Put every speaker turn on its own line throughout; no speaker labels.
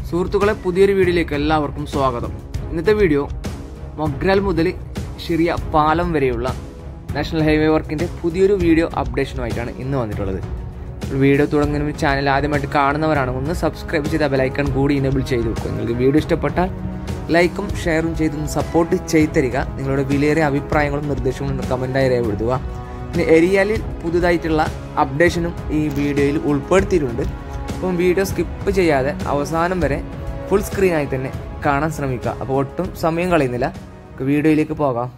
സുഹൃത്തുക്കളെ പുതിയൊരു വീഡിയോയിലേക്ക് എല്ലാവർക്കും സ്വാഗതം ഇന്നത്തെ വീഡിയോ മൊഗ്രാൽ മുതൽ ഷിറിയ പാലം വരെയുള്ള നാഷണൽ ഹൈവേ വർക്കിന്റെ പുതിയൊരു വീഡിയോ അപ്ഡേഷനുമായിട്ടാണ് ഇന്ന് വന്നിട്ടുള്ളത് വീഡിയോ തുടങ്ങുന്ന ചാനൽ ആദ്യമായിട്ട് കാണുന്നവരാണ് ഒന്ന് സബ്സ്ക്രൈബ് ചെയ്ത ബെലൈക്കൺ കൂടി ഇനേബിൾ ചെയ്ത് വെക്കുക നിങ്ങൾക്ക് വീഡിയോ ഇഷ്ടപ്പെട്ടാൽ ലൈക്കും ഷെയറും ചെയ്തൊന്ന് സപ്പോർട്ട് ചെയ്ത് തരിക നിങ്ങളുടെ വിലയേറിയ അഭിപ്രായങ്ങളും നിർദ്ദേശങ്ങളും കമൻറ്റായി രേഖപ്പെടുത്തുക പിന്നെ എരിയാലിൽ പുതുതായിട്ടുള്ള അപ്ഡേഷനും ഈ വീഡിയോയിൽ ഉൾപ്പെടുത്തിയിട്ടുണ്ട് അപ്പം വീഡിയോ സ്കിപ്പ് ചെയ്യാതെ അവസാനം വരെ ഫുൾ സ്ക്രീനായി തന്നെ കാണാൻ ശ്രമിക്കുക അപ്പോൾ ഒട്ടും സമയം കളയുന്നില്ല നമുക്ക് വീഡിയോയിലേക്ക് പോകാം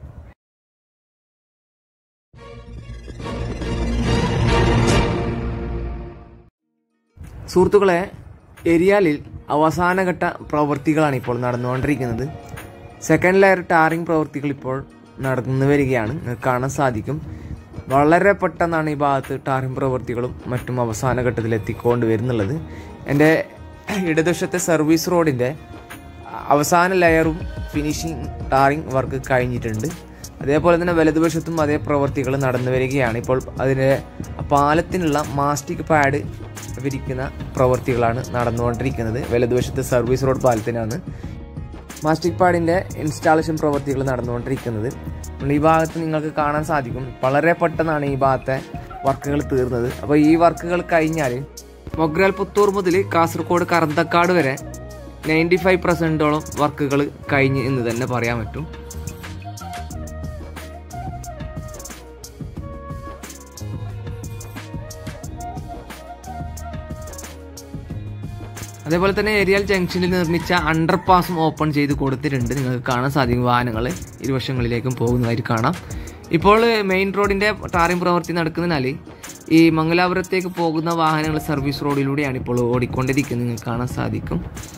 സുഹൃത്തുക്കളെ എരിയാലിൽ അവസാനഘട്ട പ്രവൃത്തികളാണ് ഇപ്പോൾ നടന്നുകൊണ്ടിരിക്കുന്നത് സെക്കൻഡ് ലെയർ ടാറിംഗ് പ്രവൃത്തികൾ ഇപ്പോൾ നടന്നു വരികയാണ് നിങ്ങൾക്ക് കാണാൻ സാധിക്കും വളരെ പെട്ടെന്നാണ് ഈ ഭാഗത്ത് ടാറിംഗ് പ്രവൃത്തികളും മറ്റും അവസാന ഘട്ടത്തിൽ എത്തിക്കൊണ്ട് വരുന്നുള്ളത് എൻ്റെ ഇടതുവശത്തെ സർവീസ് റോഡിൻ്റെ അവസാന ലെയറും ഫിനിഷിംഗ് ടാറിംഗ് വർക്ക് കഴിഞ്ഞിട്ടുണ്ട് അതേപോലെ തന്നെ വലതുവശത്തും അതേ പ്രവൃത്തികൾ നടന്നു വരികയാണ് ഇപ്പോൾ അതിൻ്റെ പാലത്തിനുള്ള മാസ്റ്റിക് പാഡ് വിരിക്കുന്ന പ്രവൃത്തികളാണ് നടന്നുകൊണ്ടിരിക്കുന്നത് വലതുവശത്ത് സർവീസ് റോഡ് പാലത്തിനാണ് മാസ്റ്റിക് പാഡിൻ്റെ ഇൻസ്റ്റാളേഷൻ പ്രവൃത്തികൾ നടന്നുകൊണ്ടിരിക്കുന്നത് ഈ ഭാഗത്ത് നിങ്ങൾക്ക് കാണാൻ സാധിക്കും വളരെ പെട്ടെന്നാണ് ഈ ഭാഗത്തെ വർക്കുകൾ തീർന്നത് അപ്പോൾ ഈ വർക്കുകൾ കഴിഞ്ഞാൽ മൊഗ്രാൽ പുത്തൂർ മുതൽ കാസർഗോഡ് കറന്തക്കാട് വരെ നയൻറ്റി ഫൈവ് പെർസെൻറ്റോളം വർക്കുകൾ കഴിഞ്ഞ് എന്ന് തന്നെ പറയാൻ പറ്റും അതേപോലെ തന്നെ ഏരിയൽ ജംഗ്ഷനിൽ നിർമ്മിച്ച അണ്ടർ പാസും ഓപ്പൺ ചെയ്ത് കൊടുത്തിട്ടുണ്ട് നിങ്ങൾക്ക് കാണാൻ സാധിക്കും വാഹനങ്ങൾ ഇരുവശങ്ങളിലേക്കും പോകുന്നതായിട്ട് കാണാം ഇപ്പോൾ മെയിൻ റോഡിന്റെ ടാറിംഗ് പ്രവൃത്തി നടക്കുന്നതിനാൽ ഈ മംഗലാപുരത്തേക്ക് പോകുന്ന വാഹനങ്ങൾ സർവീസ് റോഡിലൂടെയാണ് ഇപ്പോൾ ഓടിക്കൊണ്ടിരിക്കുന്നത് നിങ്ങൾക്ക് കാണാൻ സാധിക്കും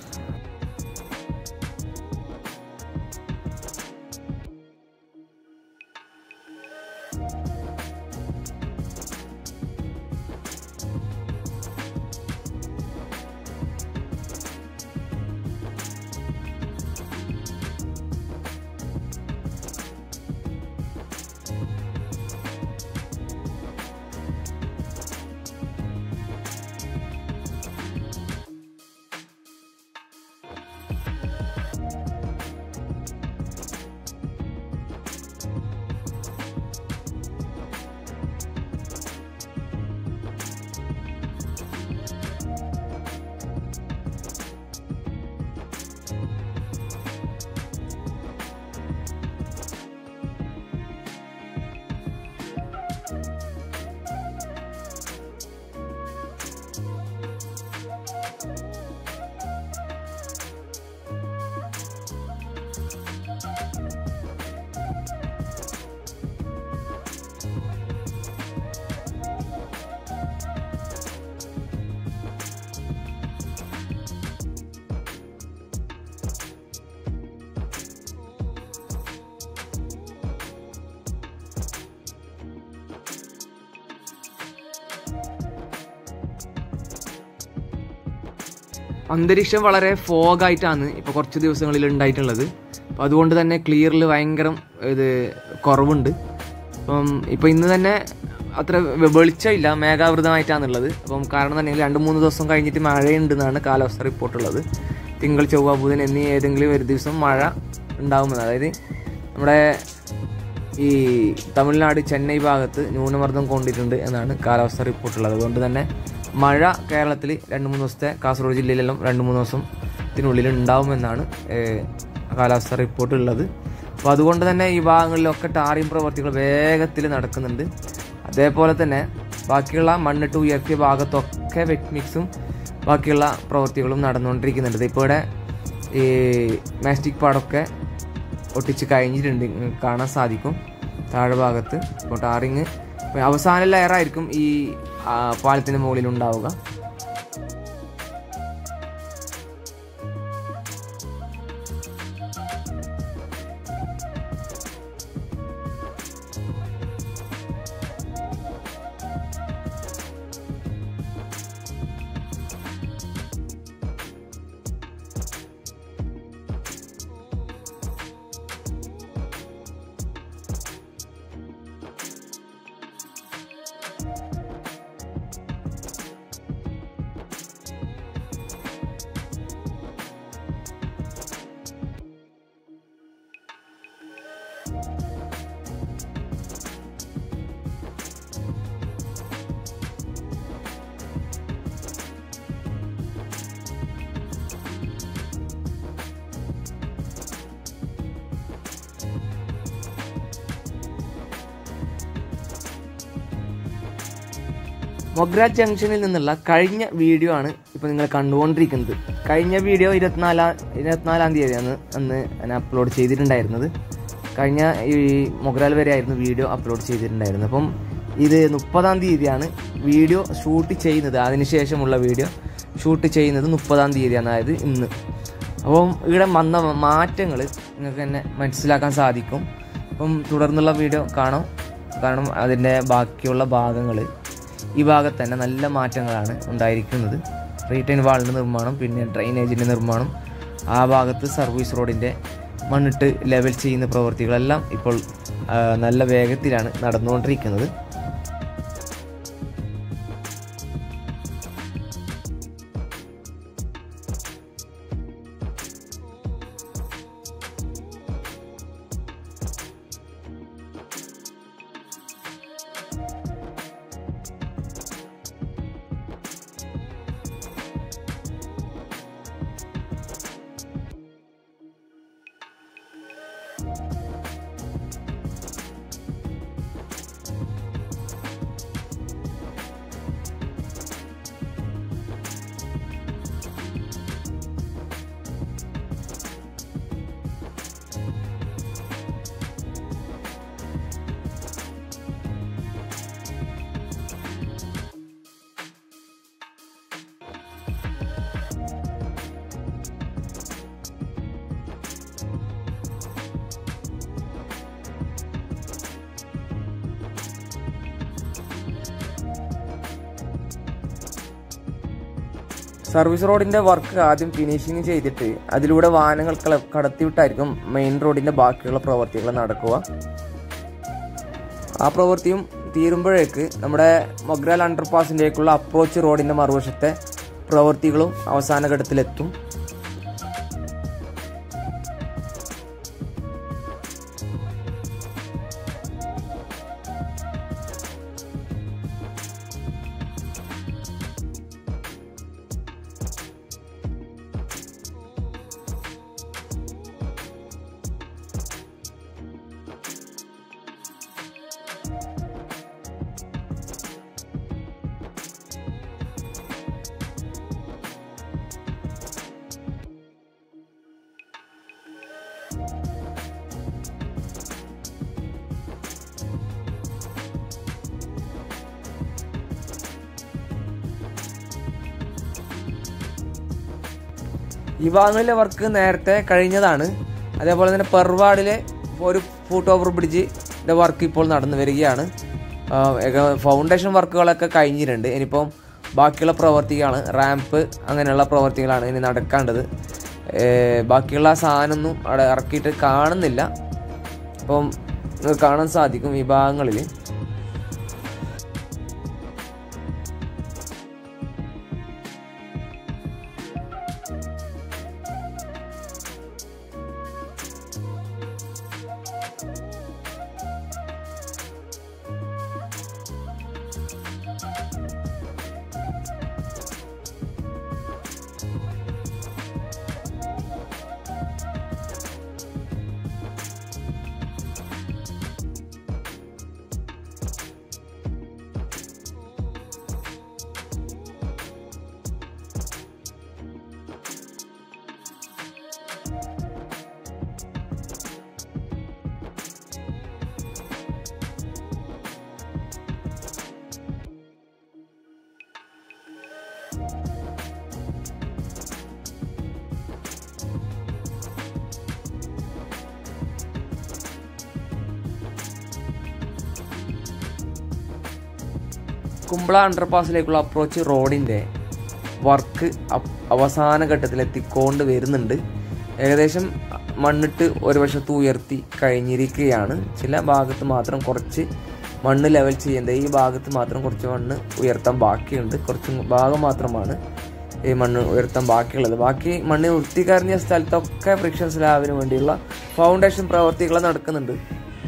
അന്തരീക്ഷം വളരെ ഫോഗായിട്ടാണ് ഇപ്പോൾ കുറച്ച് ദിവസങ്ങളിൽ ഉണ്ടായിട്ടുള്ളത് അപ്പം അതുകൊണ്ട് തന്നെ ക്ലിയറിൽ ഭയങ്കര ഇത് കുറവുണ്ട് അപ്പം ഇപ്പം ഇന്ന് തന്നെ അത്ര വെളിച്ചമില്ല മേഘാവൃതമായിട്ടാണുള്ളത് അപ്പം കാരണം തന്നെ രണ്ട് മൂന്ന് ദിവസം കഴിഞ്ഞിട്ട് മഴയുണ്ടെന്നാണ് കാലാവസ്ഥ റിപ്പോർട്ടുള്ളത് തിങ്കൾ ചൊവ്വ ബുധൻ എന്നീ ഏതെങ്കിലും ഒരു ദിവസം മഴ ഉണ്ടാകുമെന്ന് അതായത് നമ്മുടെ ഈ തമിഴ്നാട് ചെന്നൈ ഭാഗത്ത് ന്യൂനമർദ്ദം കൊണ്ടിട്ടുണ്ട് എന്നാണ് കാലാവസ്ഥ റിപ്പോർട്ടുള്ളത് അതുകൊണ്ട് തന്നെ മഴ കേരളത്തിൽ രണ്ട് മൂന്ന് ദിവസത്തെ കാസർഗോഡ് ജില്ലയിലെല്ലാം രണ്ട് മൂന്ന് ദിവസത്തിനുള്ളിൽ ഉണ്ടാവുമെന്നാണ് കാലാവസ്ഥ റിപ്പോർട്ട് ഉള്ളത് അപ്പോൾ അതുകൊണ്ട് തന്നെ ഈ ഭാഗങ്ങളിലൊക്കെ ടാറിയും പ്രവർത്തികൾ വേഗത്തിൽ നടക്കുന്നുണ്ട് അതേപോലെ തന്നെ ബാക്കിയുള്ള മണ്ണിട്ട് ഉയർത്തിയ ഭാഗത്തൊക്കെ വെറ്റ് മിക്സും ബാക്കിയുള്ള പ്രവൃത്തികളും നടന്നുകൊണ്ടിരിക്കുന്നുണ്ട് ഇപ്പോൾ ഇവിടെ ഈ മാസ്റ്റിക് പാടൊക്കെ ഒട്ടിച്ച് കഴിഞ്ഞിട്ടുണ്ട് കാണാൻ സാധിക്കും താഴെ ഭാഗത്ത് ഇപ്പോൾ ടാറിങ് അവസാന ലെയറായിരിക്കും ഈ പാലത്തിന് മുകളിൽ ഉണ്ടാവുക മൊഗ്ര ജംഗ്ഷനിൽ നിന്നുള്ള കഴിഞ്ഞ വീഡിയോ ആണ് ഇപ്പോൾ നിങ്ങൾ കണ്ടുകൊണ്ടിരിക്കുന്നത് കഴിഞ്ഞ വീഡിയോ ഇരുപത്തിനാലാം ഇരുപത്തിനാലാം തീയതിയാണ് അന്ന് ഞാൻ അപ്ലോഡ് ചെയ്തിട്ടുണ്ടായിരുന്നത് കഴിഞ്ഞ ഈ മൊഗ്രാൽ വരെ ആയിരുന്നു വീഡിയോ അപ്ലോഡ് ചെയ്തിട്ടുണ്ടായിരുന്നത് അപ്പം ഇത് മുപ്പതാം തീയതിയാണ് വീഡിയോ ഷൂട്ട് ചെയ്യുന്നത് അതിനുശേഷമുള്ള വീഡിയോ ഷൂട്ട് ചെയ്യുന്നത് മുപ്പതാം തീയതിയാണ് അതായത് ഇന്ന് അപ്പം ഇവിടെ വന്ന മാറ്റങ്ങൾ നിങ്ങൾക്ക് തന്നെ മനസ്സിലാക്കാൻ സാധിക്കും അപ്പം തുടർന്നുള്ള വീഡിയോ കാണാം കാരണം അതിൻ്റെ ബാക്കിയുള്ള ഭാഗങ്ങൾ ഈ ഭാഗത്ത് തന്നെ നല്ല മാറ്റങ്ങളാണ് ഉണ്ടായിരിക്കുന്നത് റീറ്റൈൻ വാളിൻ്റെ നിർമ്മാണം പിന്നെ ഡ്രൈനേജിൻ്റെ നിർമ്മാണം ആ ഭാഗത്ത് സർവീസ് റോഡിൻ്റെ മണ്ണിട്ട് ലെവൽ ചെയ്യുന്ന പ്രവൃത്തികളെല്ലാം ഇപ്പോൾ ആ, നല്ല വേഗത്തിലാണ് നടന്നുകൊണ്ടിരിക്കുന്നത് സർവീസ് റോഡിന്റെ വർക്ക് ആദ്യം ഫിനിഷിങ് ചെയ്തിട്ട് അതിലൂടെ വാഹനങ്ങൾ കള- കടത്തിവിട്ടായിരിക്കും മെയിൻ റോഡിന്റെ ബാക്കിയുള്ള പ്രവർത്തികൾ നടക്കുക ആ പ്രവൃത്തിയും തീരുമ്പോഴേക്ക് നമ്മുടെ മൊഗ്രാൽ അണ്ടർപാസിൻ്റെക്കുള്ള അപ്രോച്ച് റോഡിന്റെ മറുവശത്തെ പ്രവൃത്തികളും അവസാന ഘട്ടത്തിലെത്തും ഈ ഭാഗങ്ങളിലെ വർക്ക് നേരത്തെ കഴിഞ്ഞതാണ് അതേപോലെ തന്നെ പെർവാഡിലെ ഒരു ഫുട്ട് ഓവർ ബ്രിഡ്ജിന്റെ വർക്ക് ഇപ്പോൾ നടന്നു വരികയാണ് ആ, ഏക- ഫൗണ്ടേഷൻ വർക്കുകളൊക്കെ കഴിഞ്ഞിട്ടുണ്ട് ഇനിയിപ്പം ബാക്കിയുള്ള പ്രവർത്തികളാണ് റാമ്പ് അങ്ങനെയുള്ള പ്രവർത്തികളാണ് ഇനി നടക്കേണ്ടത് ഏ, ബാക്കിയുള്ള സാധനമൊന്നും അവിടെ ഇറക്കിയിട്ട് കാണുന്നില്ല അപ്പം നിങ്ങൾക്ക് കാണാൻ സാധിക്കും ഈ ഭാഗങ്ങളിൽ കുമ്പള അണ്ടർപാസിലേക്കുള്ള അപ്രോച്ച് റോഡിൻ്റെ വർക്ക് അവസാന ഘട്ടത്തിൽ എത്തിക്കൊണ്ട് വരുന്നുണ്ട് ഏകദേശം മണ്ണിട്ട് ഒരു വശത്ത് ഉയർത്തി കഴിഞ്ഞിരിക്കുകയാണ് ചില ഭാഗത്ത് മാത്രം കുറച്ച് മണ്ണ് ലെവൽ ചെയ്യേണ്ടത് ഈ ഭാഗത്ത് മാത്രം കുറച്ച് മണ്ണ് ഉയർത്താൻ ബാക്കിയുണ്ട് കുറച്ച് ഭാഗം മാത്രമാണ് ഈ മണ്ണ് ഉയർത്താൻ ബാക്കിയുള്ളത് ബാക്കി മണ്ണ് വൃത്തിക്കറിഞ്ഞ സ്ഥലത്തൊക്കെ ഫ്രിക്ഷൻ സ്ലാബിന് വേണ്ടിയുള്ള ഫൗണ്ടേഷൻ പ്രവർത്തികൾ നടക്കുന്നുണ്ട്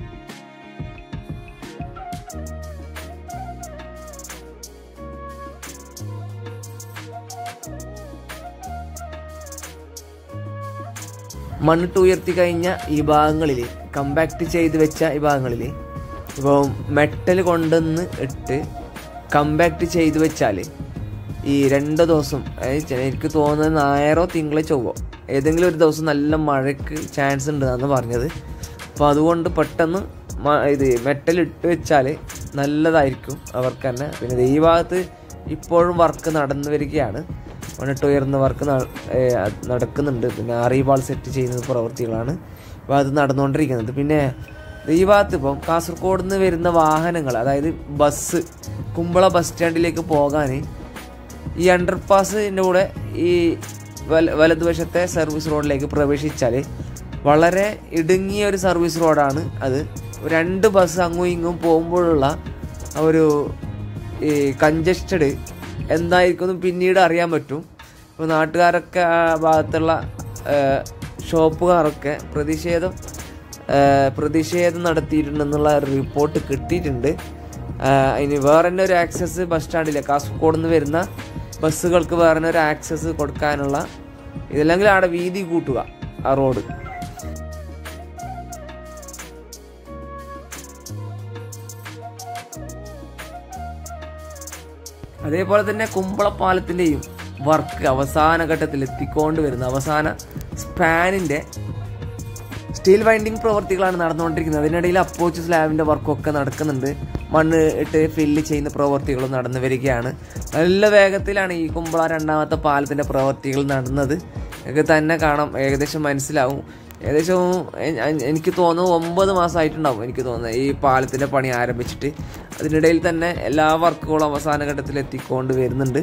മണ്ണിട്ട് ഉയർത്തി കഴിഞ്ഞ ഈ ഭാഗങ്ങളിൽ കമ്പാക്ട് ചെയ്ത് വെച്ച ഈ ഭാഗങ്ങളിൽ ഇപ്പോൾ മെറ്റൽ കൊണ്ടുവന്ന് ഇട്ട് കമ്പാക്ട് ചെയ്ത് വെച്ചാൽ ഈ രണ്ട് ദിവസം അതായത് ചെ- എനിക്ക് തോന്നുന്നത് ഞായറോ തിങ്കളോ ചൊവ്വോ ഏതെങ്കിലും ഒരു ദിവസം നല്ല മഴയ്ക്ക് ചാൻസ് ഉണ്ട് എന്നാണ് പറഞ്ഞത് അപ്പോൾ അതുകൊണ്ട് പെട്ടെന്ന് മ- ഇത് മെറ്റൽ ഇട്ട് വെച്ചാൽ നല്ലതായിരിക്കും അവർക്ക് തന്നെ പിന്നെ ദേ ഈ ഭാഗത്ത് ഇപ്പോഴും വർക്ക് നടന്നു വരികയാണ് മണ്ണിട്ട് ഉയർന്ന വർക്ക് നടക്കുന്നുണ്ട് പിന്നെ അറിവാൾ സെറ്റ് ചെയ്യുന്ന പ്രവൃത്തികളാണ് ഈ ഭാഗത്ത് നടന്നുകൊണ്ടിരിക്കുന്നത് പിന്നെ ഈ ഭാഗത്ത് ഇപ്പം കാസർഗോഡ് നിന്ന് വരുന്ന വാഹനങ്ങൾ അതായത് ബസ് കുമ്പള ബസ് സ്റ്റാൻഡിലേക്ക് പോകാൻ ഈ അണ്ടർപാസിൻ്റെ കൂടെ ഈ വല വലതുവശത്തെ സർവീസ് റോഡിലേക്ക് പ്രവേശിച്ചാൽ വളരെ ഇടുങ്ങിയ ഒരു സർവീസ് റോഡാണ് അത് രണ്ട് ബസ് അങ്ങും ഇങ്ങും പോകുമ്പോഴുള്ള ആ ഒരു ഈ കഞ്ചസ്റ്റഡ് എന്തായിരിക്കും എന്ന് പിന്നീട് അറിയാൻ പറ്റും ഇപ്പോൾ നാട്ടുകാരൊക്കെ ആ ഭാഗത്തുള്ള ഏഹ്, ഷോപ്പുകാരൊക്കെ പ്രതിഷേധം ഏഹ്, പ്രതിഷേധം നടത്തിയിട്ടുണ്ടെന്നുള്ള ഒരു റിപ്പോർട്ട് കിട്ടിയിട്ടുണ്ട് ആഹ് ഇനി വേറെ തന്നെ ഒരു ആക്സസ് ബസ് സ്റ്റാൻഡിലെ കാസർഗോഡ് നിന്ന് വരുന്ന ബസ്സുകൾക്ക് വേറെ തന്നെ ഒരു ആക്സസ് കൊടുക്കാനുള്ള ഇതല്ലെങ്കിൽ അവിടെ വീതി കൂട്ടുക ആ റോഡ് അതേപോലെ തന്നെ കുമ്പളപ്പാലത്തിൻ്റെയും വർക്ക് അവസാന ഘട്ടത്തിൽ എത്തിക്കൊണ്ട് വരുന്ന അവസാന സ്പാനിൻ്റെ സ്റ്റീൽ വൈൻഡിങ് പ്രവർത്തികളാണ് നടന്നുകൊണ്ടിരിക്കുന്നത് അതിനിടയിൽ അപ്രോച്ച് സ്ലാബിന്റെ വർക്കൊക്കെ നടക്കുന്നുണ്ട് മണ്ണ് ഇട്ട് ഫില്ല് ചെയ്യുന്ന പ്രവർത്തികളും നടന്നു വരികയാണ് നല്ല വേഗത്തിലാണ് ഈ കുമ്പള രണ്ടാമത്തെ പാലത്തിന്റെ പ്രവർത്തികൾ നടന്നത് നിങ്ങൾക്ക് തന്നെ കാണാം ഏകദേശം മനസ്സിലാവും ഏകദേശം എ- എ- എനിക്ക് തോന്നുന്നു ഒമ്പത് മാസമായിട്ടുണ്ടാവും എനിക്ക് തോന്നുന്നത് ഈ പാലത്തിന്റെ പണി ആരംഭിച്ചിട്ട് അതിനിടയിൽ തന്നെ എല്ലാ വർക്കുകളും അവസാന ഘട്ടത്തിൽ എത്തിക്കൊണ്ട് വരുന്നുണ്ട്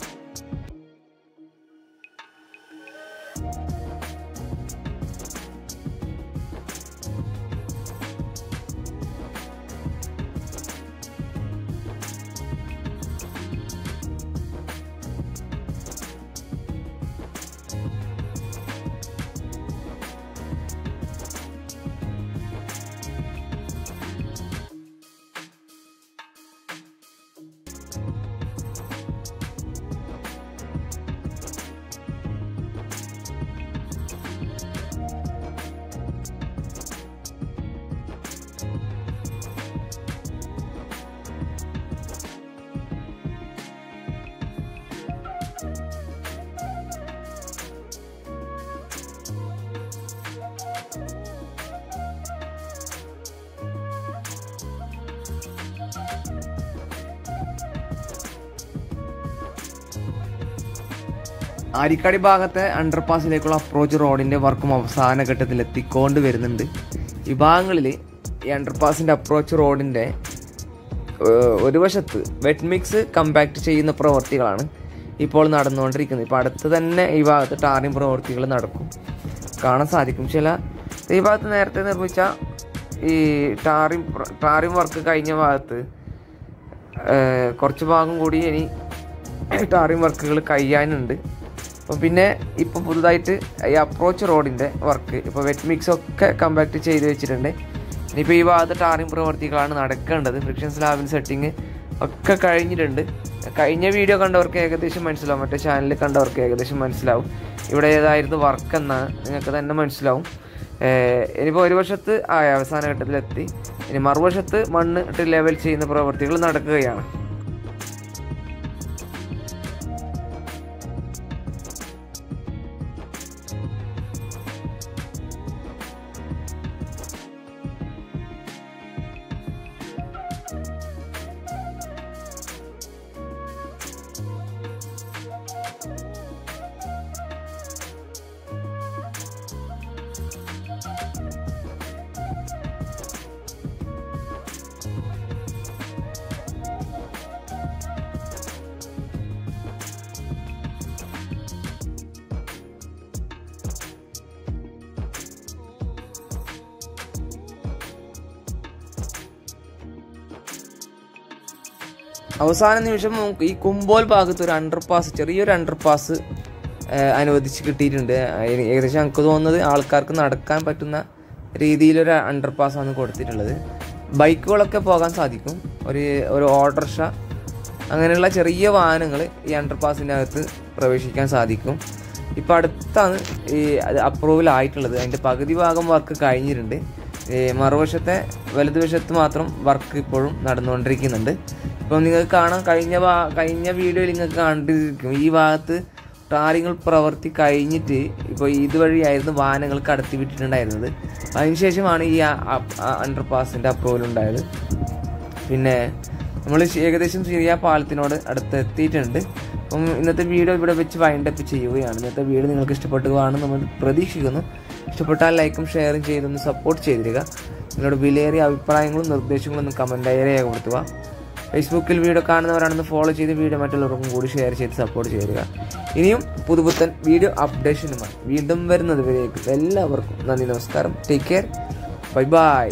ആരിക്കാടി ഭാഗത്തെ അണ്ടർപാസിലേക്കുള്ള അപ്രോച്ച് റോഡിന്റെ വർക്കും അവസാന ഘട്ടത്തിൽ എത്തിക്കൊണ്ട് വരുന്നുണ്ട് ഈ ഭാഗങ്ങളിൽ ഈ അണ്ടർപാസിന്റെ അപ്രോച്ച് റോഡിന്റെ ഏഹ്, ഒരു വശത്ത് വെറ്റ് മിക്സ് കമ്പാക്ട് ചെയ്യുന്ന പ്രവർത്തികളാണ് ഇപ്പോൾ നടന്നുകൊണ്ടിരിക്കുന്നത് ഇപ്പോൾ അടുത്ത് തന്നെ ഈ ഭാഗത്ത് ടാറിംഗ് പ്രവർത്തികൾ നടക്കും കാണാൻ സാധിക്കും ചില ഈ ഭാഗത്ത് നേരത്തെ നിർമ്മിച്ച ഈ ടാറിംഗ് ടാറിംഗ് വർക്ക് കഴിഞ്ഞ ഭാഗത്ത് ഏഹ്, കുറച്ച് ഭാഗം കൂടി ഇനി ടാറിംഗ് വർക്കുകൾ കഴിയാനുണ്ട് അപ്പോൾ പിന്നെ ഇപ്പോൾ പുതുതായിട്ട് ഈ അപ്രോച്ച് റോഡിൻ്റെ വർക്ക് ഇപ്പോൾ വെറ്റ് മിക്സ് ഒക്കെ കമ്പാക്ട് ചെയ്ത് വെച്ചിട്ടുണ്ട് ഇനിയിപ്പോൾ ഈ ഭാഗത്ത് ടാറിംഗ് പ്രവർത്തികളാണ് നടക്കേണ്ടത് ഫ്രിക്ഷൻ സ്ലാബിൻ സെറ്റിങ് ഒക്കെ കഴിഞ്ഞിട്ടുണ്ട് കഴിഞ്ഞ വീഡിയോ കണ്ടവർക്ക് ഏകദേശം മനസ്സിലാവും മറ്റേ ചാനലിൽ കണ്ടവർക്ക് ഏകദേശം മനസ്സിലാവും ഇവിടെ ഏതായിരുന്നു വർക്ക് എന്നാണ് നിങ്ങൾക്ക് തന്നെ മനസ്സിലാവും ഏഹ് ഇനിയിപ്പോൾ ഒരു വശത്ത് ആയ അവസാന ഘട്ടത്തിലെത്തി ഇനി മറുവശത്ത് മണ്ണ് ഇട്ട് ലെവൽ ചെയ്യുന്ന പ്രവർത്തികൾ നടക്കുകയാണ് അവസാന നിമിഷം നമുക്ക് ഈ കുമ്പോൽ ഭാഗത്ത് ഒരു അണ്ടർപാസ് ചെറിയൊരു അണ്ടർപാസ് അനുവദിച്ച് കിട്ടിയിട്ടുണ്ട് അതിന് ഏകദേശം എനിക്ക് തോന്നുന്നത് ആൾക്കാർക്ക് നടക്കാൻ പറ്റുന്ന രീതിയിലൊരു അണ്ടർപാസ് ആണ് കൊടുത്തിട്ടുള്ളത് ബൈക്കുകളൊക്കെ പോകാൻ സാധിക്കും ഒരു ഒരു ഓട്ടോറിക്ഷ അങ്ങനെയുള്ള ചെറിയ വാഹനങ്ങൾ ഈ അണ്ടർപാസിൻ്റെ അകത്ത് പ്രവേശിക്കാൻ സാധിക്കും ഇപ്പം അടുത്താണ് ഈ അത് അപ്രൂവൽ ആയിട്ടുള്ളത് അതിൻ്റെ പകുതി ഭാഗം വർക്ക് കഴിഞ്ഞിട്ടുണ്ട് ഈ മറുവശത്തെ വലതുവശത്ത് മാത്രം വർക്ക് ഇപ്പോഴും നടന്നുകൊണ്ടിരിക്കുന്നുണ്ട് ഇപ്പം നിങ്ങൾക്ക് കാണാം കഴിഞ്ഞ ഭാ കഴിഞ്ഞ വീഡിയോയിൽ നിങ്ങൾക്ക് കണ്ടിരിക്കും ഈ ഭാഗത്ത് ടാറിങ്ങൾ പ്രവർത്തി കഴിഞ്ഞിട്ട് ഇപ്പോൾ ഇതുവഴിയായിരുന്നു വാഹനങ്ങൾ കടത്തി വിട്ടിട്ടുണ്ടായിരുന്നത് അതിനുശേഷമാണ് ഈ അണ്ടർ പാസിൻ്റെ അപ്രൂവൽ ഉണ്ടായത് പിന്നെ നമ്മൾ ഏകദേശം സിറിയ പാലത്തിനോട് അടുത്ത് എത്തിയിട്ടുണ്ട് അപ്പം ഇന്നത്തെ വീഡിയോ ഇവിടെ വെച്ച് വൈൻഡപ്പ് ചെയ്യുകയാണ് ഇന്നത്തെ വീഡിയോ നിങ്ങൾക്ക് ഇഷ്ടപ്പെട്ടു കാണും നമ്മൾ പ്രതീക്ഷിക്കുന്നു ഇഷ്ടപ്പെട്ടാൽ ലൈക്കും ഷെയറും ചെയ്തൊന്ന് സപ്പോർട്ട് ചെയ്തിരിക നിങ്ങളുടെ വിലയേറിയ അഭിപ്രായങ്ങളും നിർദ്ദേശങ്ങളും ഒന്ന് കമൻറ്റായി രേഖപ്പെടുത്തുക ഫേസ്ബുക്കിൽ വീഡിയോ കാണുന്നവരാണെന്ന് ഫോളോ ചെയ്ത് വീഡിയോ മറ്റുള്ളവർക്കും കൂടി ഷെയർ ചെയ്ത് സപ്പോർട്ട് ചെയ്യുക ഇനിയും പുതുപുത്തൻ വീഡിയോ അപ്ഡേഷനുമായി വീണ്ടും വരുന്നത് വരേക്കും എല്ലാവർക്കും നന്ദി നമസ്കാരം ടേക്ക് കെയർ ബൈ ബൈ